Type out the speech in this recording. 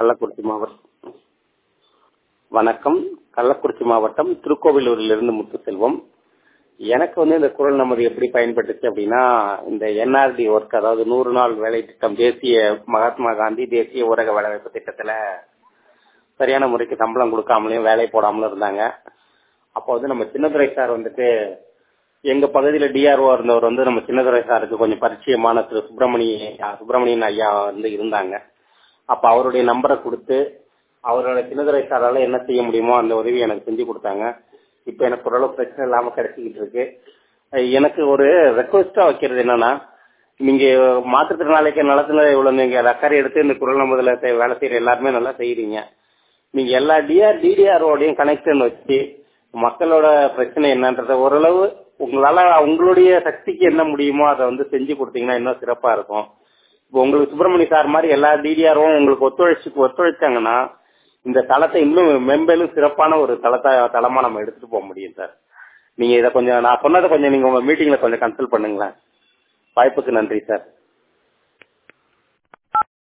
கள்ளக்குறிச்சி மாவட்டம் வணக்கம் கள்ளக்குறிச்சி மாவட்டம் திருக்கோவிலூரிலிருந்து முத்துசெல்வம் எனக்கு வந்து இந்த குரல் நமது எப்படி பயன்பட்டுச்சு அப்படின்னா இந்த என்ஆர்டி ஒர்க் அதாவது நூறு நாள் வேலை திட்டம் தேசிய மகாத்மா காந்தி தேசிய ஊரக வேலைவாய்ப்பு திட்டத்துல சரியான முறைக்கு சம்பளம் கொடுக்காமலையும் வேலை போடாமலும் இருந்தாங்க அப்போ வந்து நம்ம சின்னதுரை சார் வந்துட்டு எங்க பகுதியில டிஆர்ஓ இருந்தவர் வந்து நம்ம சின்னதுரை சாருக்கு கொஞ்சம் பரிச்சயமான திரு சுப்பிரமணிய சுப்பிரமணியன் ஐயா வந்து இருந்தாங்க அப்ப அவருடைய நம்பரை கொடுத்து அவரோட சின்னதுரை சாரால என்ன செய்ய முடியுமோ அந்த உதவி எனக்கு செஞ்சு கொடுத்தாங்க இப்ப எனக்கு ஓரளவு பிரச்சனை இல்லாம கிடைச்சிக்கிட்டு இருக்கு எனக்கு ஒரு ரெக்வஸ்டா வைக்கிறது என்னன்னா நீங்க மாற்றுத்திறனாளிக்கு நலத்துல இவ்வளவு நீங்க அக்கறை எடுத்து இந்த குரல் நம்பதுல வேலை செய்யற எல்லாருமே நல்லா செய்யறீங்க நீங்க எல்லா டிஆர் டிடிஆரோடையும் கனெக்ஷன் வச்சு மக்களோட பிரச்சனை என்னன்றத ஓரளவு உங்களால உங்களுடைய சக்திக்கு என்ன முடியுமோ அதை வந்து செஞ்சு கொடுத்தீங்கன்னா இன்னும் சிறப்பா இருக்கும் இப்போ உங்களுக்கு சுப்பிரமணிய சார் மாதிரி எல்லா டிடிஆரும் உங்களுக்கு ஒத்துழைச்சு ஒத்துழைச்சாங்கன்னா இந்த தளத்தை இன்னும் மெம்பேலும் சிறப்பான ஒரு தளத்தை தளமா நம்ம எடுத்துட்டு போக முடியும் சார் நீங்க இதை கொஞ்சம் நான் சொன்னதை கொஞ்சம் நீங்க உங்க மீட்டிங்ல கொஞ்சம் கன்சல்ட் பண்ணுங்களேன் வாய்ப்புக்கு நன்றி சார்